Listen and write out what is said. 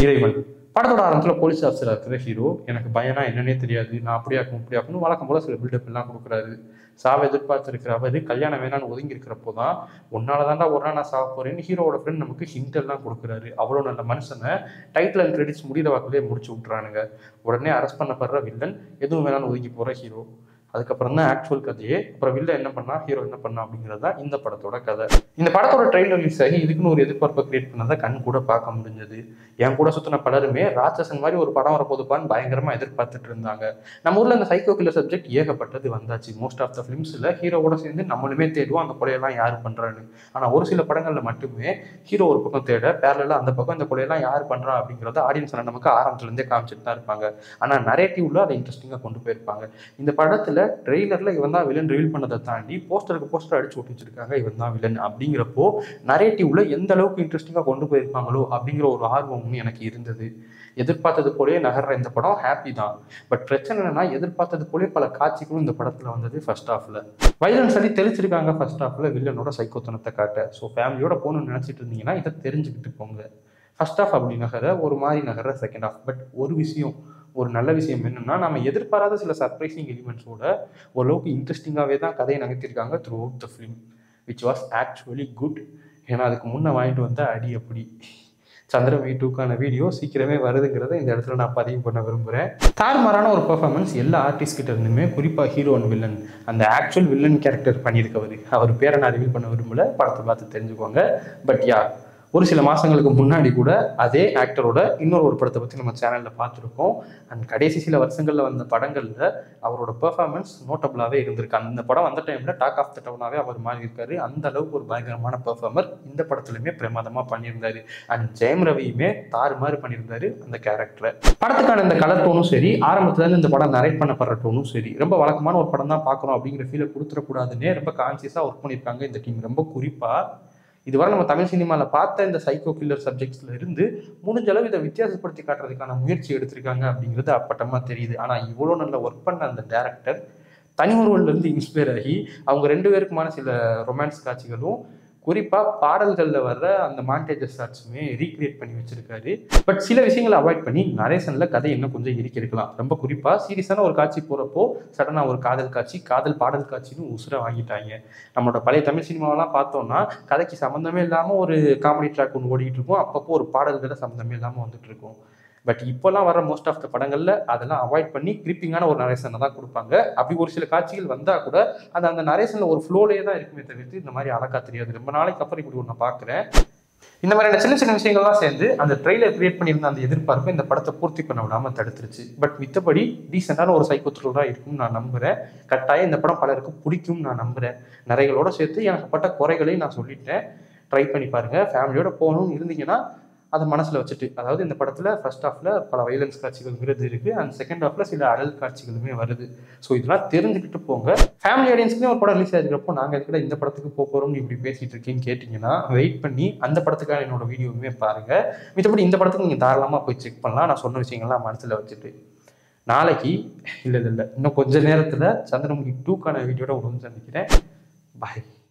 இறைவன் படத்தோட ஆரம்பத்தில் போலீஸ் ஆஃபீஸர் இருக்கிற ஹீரோ எனக்கு பயனா என்னன்னே தெரியாது நான் அப்படி ஆக்கும் இப்படி ஆக்கணும் வழக்கம் போல சில பில்டப் எல்லாம் கொடுக்குறாரு சாவை எதிர்பார்த்துருக்கிற அவர் கல்யாணம் வேணான்னு ஒதுங்கி இருக்கிறப்போ தான் உன்னால தாண்டா ஒரு நாள் நான் சாவ போறேன்னு ஹீரோவோட ஃப்ரெண்ட் நமக்கு ஹிண்ட் எல்லாம் கொடுக்குறாரு அவ்வளோ நல்ல மனுஷனை டைட்டில் அண்ட் கிரெடிட்ஸ் முடிகிற வாக்கிலே முடிச்சு விட்றானுங்க உடனே அரெஸ்ட் பண்ணப்படுற வில்லன் எதுவும் வேணாலும் ஒதுங்கி போகிற ஹீரோ அதுக்கப்புறம் தான் ஆக்சுவல் கதையே அப்புறம் வில்ல என்ன பண்ணா ஹீரோ என்ன பண்ணா அப்படிங்கிறது தான் இந்த படத்தோட கதை இந்த படத்தோட ட்ரெயிலர் ரிலீஸ் ஆகி இதுக்குன்னு ஒரு எதிர்பார்ப்பை கிரியேட் பண்ணதை கண் கூட பார்க்க முடிஞ்சது என் கூட சுத்தின பலருமே ராட்சசன் மாதிரி ஒரு படம் வரப்போதுப்பான்னு பயங்கரமா எதிர்பார்த்துட்டு இருந்தாங்க நம்ம ஊர்ல இந்த சைக்கோ கில்லர் சப்ஜெக்ட் ஏகப்பட்டது வந்தாச்சு மோஸ்ட் ஆஃப் த ஃபிலிம்ஸ்ல ஹீரோவோட சேர்ந்து நம்மளுமே தேடுவோம் அந்த கொலையெல்லாம் யார் பண்றான்னு ஆனா ஒரு சில படங்கள்ல மட்டுமே ஹீரோ ஒரு பக்கம் தேட பேரலாம் அந்த பக்கம் இந்த கொலையெல்லாம் யார் பண்றா அப்படிங்கறத ஆடியன்ஸ் நமக்கு ஆரம்பத்துல இருந்தே காமிச்சிட்டு தான் இருப்பாங்க ஆனா நரேட்டிவ்ல அதை இன்ட்ரெஸ்டிங்கா கொண்டு போயிருப்பாங்க இந்த படத்துல ட்ரெய்லர்ல இவன் தான் வில்லன் ரிவீல் பண்ணதை தாண்டி போஸ்டருக்கு போஸ்டர் அடிச்சு ஒட்டி வச்சிருக்காங்க இவன் தான் வில்லன் அப்படிங்கிறப்போ நரேட்டிவ்ல எந்த அளவுக்கு இன்ட்ரெஸ்டிங்கா கொண்டு போயிருப்பாங்களோ அப்படிங்கிற ஒரு ஆர்வமும் எனக்கு இருந்தது எதிர்பார்த்தது போலயே நகர்ற இந்த படம் ஹாப்பி தான் பட் பிரச்சனை என்னன்னா எதிர்பார்த்தது போலயே பல காட்சிகளும் இந்த படத்துல வந்தது ஃபர்ஸ்ட் ஹாஃப்ல வைலன்ஸ் அடி தெளிச்சிருக்காங்க ஃபர்ஸ்ட் ஹாஃப்ல வில்லனோட சைக்கோத்தனத்தை காட்ட ஸோ ஃபேமிலியோட போகணும்னு நினைச்சிட்டு இருந்தீங்கன்னா இதை தெரிஞ்சுக்கிட்டு போங்க ஃபர்ஸ்ட் ஹாஃப் அப்படி நகர ஒரு மாதிரி நகர செகண்ட் ஹாஃப் பட் ஒரு விஷயம் ஒரு நல்ல விஷயம் என்னன்னா நம்ம எதிர்பாராத சில சர்ப்ரைசிங் எலிமெண்ட்ஸோட ஓரளவுக்கு இன்ட்ரெஸ்டிங்காகவே தான் கதையை நகர்த்திருக்காங்க throughout the film which was actually good ஏன்னா அதுக்கு முன்னே வாங்கிட்டு வந்த அடி அப்படி சந்திரமி டூக்கான வீடியோ சீக்கிரமே வருதுங்கிறத இந்த இடத்துல நான் பதிவு பண்ண விரும்புகிறேன் தாறுமாறான ஒரு பெர்ஃபார்மன்ஸ் எல்லா ஆர்டிஸ்ட் கிட்ட இருந்துமே குறிப்பாக ஹீரோ அண்ட் வில்லன் அந்த ஆக்சுவல் வில்லன் கேரக்டர் பண்ணியிருக்கவர் அவர் பேரை நான் ரிவீல் பண்ண விரும்பல படத்தை பார்த்து தெரிஞ்சுக்கோங்க பட் யா ஒரு சில மாதங்களுக்கு முன்னாடி கூட அதே ஆக்டரோட இன்னொரு ஒரு படத்தை பற்றி நம்ம சேனலில் பார்த்துருக்கோம் அண்ட் கடைசி சில வருஷங்களில் வந்த படங்களில் அவரோட பெர்ஃபார்மன்ஸ் நோட்டபுளாகவே இருந்திருக்கு அந்த படம் வந்த டைமில் டாக் ஆஃப் த டவுனாகவே அவர் மாறி இருக்காரு அந்த அளவுக்கு ஒரு பயங்கரமான பெர்ஃபார்மர் இந்த படத்துலையுமே பிரமாதமாக பண்ணியிருந்தாரு அண்ட் ஜெயம் ரவியுமே தாறு மாதிரி பண்ணியிருந்தாரு அந்த கேரக்டரை படத்துக்கான இந்த கலர் டோனும் சரி ஆரம்பத்துலேருந்து இந்த படம் நரேட் பண்ணப்படுற டோனும் சரி ரொம்ப வழக்கமான ஒரு படம் தான் பார்க்கணும் அப்படிங்கிற ஃபீலை கொடுத்துடக்கூடாதுன்னே ரொம்ப கான்சியஸாக ஒர்க் பண்ணியிருக்காங்க இந்த டீம் ரொம்ப குறிப்பாக இதுவரை நம்ம தமிழ் சினிமாவில் பார்த்த இந்த சைக்கோ கில்லர் சப்ஜெக்ட்ஸ்ல இருந்து முடிஞ்ச அளவு இதை வித்தியாசப்படுத்தி காட்டுறதுக்கான முயற்சி எடுத்திருக்காங்க அப்படிங்கிறது அப்பட்டமா தெரியுது ஆனால் இவ்வளோ நல்ல ஒர்க் பண்ண அந்த டேரக்டர் தனி ஒருவன்ல இருந்து இன்ஸ்பயர் ஆகி அவங்க ரெண்டு பேருக்குமான சில ரொமான்ஸ் காட்சிகளும் குறிப்பாக பாடல்களில் வர்ற அந்த மாண்டேஜஸ் ஷாட்ஸுமே ரீக்ரியேட் பண்ணி வச்சிருக்காரு பட் சில விஷயங்களை அவாய்ட் பண்ணி நரேசனில் கதை இன்னும் கொஞ்சம் இறுக்கி எடுக்கலாம் ரொம்ப குறிப்பாக சீரியஸான ஒரு காட்சி போகிறப்போ சடனாக ஒரு காதல் காட்சி காதல் பாடல் காட்சின்னு உசுரை வாங்கிட்டாங்க நம்மளோட பழைய தமிழ் சினிமாவெல்லாம் பார்த்தோம்னா கதைக்கு சம்மந்தமே இல்லாமல் ஒரு காமெடி ட்ராக் ஒன்று ஓடிட்டு இருக்கும் அப்பப்போ ஒரு பாடல்களை சம்மந்தமே இல்லாமல் வந்துட்டு இருக்கும் பட் இப்போல்லாம் வர மோஸ்ட் ஆஃப் த படங்களில் அதெல்லாம் அவாய்ட் பண்ணி கிரிப்பிங்கான ஒரு நரேஷனை தான் கொடுப்பாங்க அப்படி ஒரு சில காட்சிகள் வந்தால் கூட அது அந்த நரேஷனில் ஒரு ஃப்ளோலேயே தான் இருக்குமே தவிர்த்து இந்த மாதிரி அழகா தெரியாது ரொம்ப நாளைக்கு அப்புறம் இப்படி ஒன்று பார்க்குறேன் இந்த மாதிரியான சின்ன சின்ன விஷயங்கள்லாம் சேர்ந்து அந்த ட்ரெயிலர் கிரியேட் பண்ணியிருந்த அந்த எதிர்பார்ப்பு இந்த படத்தை பூர்த்தி பண்ண விடாமல் தடுத்துருச்சு பட் மித்தபடி டீசெண்டான ஒரு சைக்கோ த்ரில்லராக இருக்கும்னு நான் நம்புகிறேன் கட்டாயம் இந்த படம் பலருக்கு பிடிக்கும் நான் நம்புகிறேன் நிறைகளோட சேர்த்து எனக்கு பட்ட குறைகளையும் நான் சொல்லிட்டேன் ட்ரை பண்ணி பாருங்க ஃபேமிலியோட போகணும்னு இருந்தீங்கன்னா அதை மனசில் வச்சுட்டு அதாவது இந்த படத்தில் ஃபர்ஸ்ட் ஹாஃபில் பல வைலன்ஸ் காட்சிகள்ங்கிறது இருக்குது அண்ட் செகண்ட் ஹாஃபில் சில அடல் காட்சிகளுமே வருது ஸோ இதெல்லாம் தெரிஞ்சுக்கிட்டு போங்க ஃபேமிலி ஆடியன்ஸ்க்குமே ஒரு படம் ரிலீஸ் ஆகிருக்கிறப்போ நாங்கள் இருக்கிற இந்த படத்துக்கு போக போகிறோம்னு இப்படி பேசிகிட்டு இருக்கேன்னு கேட்டிங்கன்னா வெயிட் பண்ணி அந்த படத்துக்கான என்னோட வீடியோவுமே பாருங்கள் மித்தபடி இந்த படத்துக்கு நீங்கள் தாராளமாக போய் செக் பண்ணலாம் நான் சொன்ன விஷயங்கள்லாம் மனசில் வச்சுட்டு நாளைக்கு இல்லை இல்லை இல்லை இன்னும் கொஞ்ச நேரத்தில் சந்திரமுகி டூக்கான வீடியோட உடனே சந்திக்கிறேன் பாய்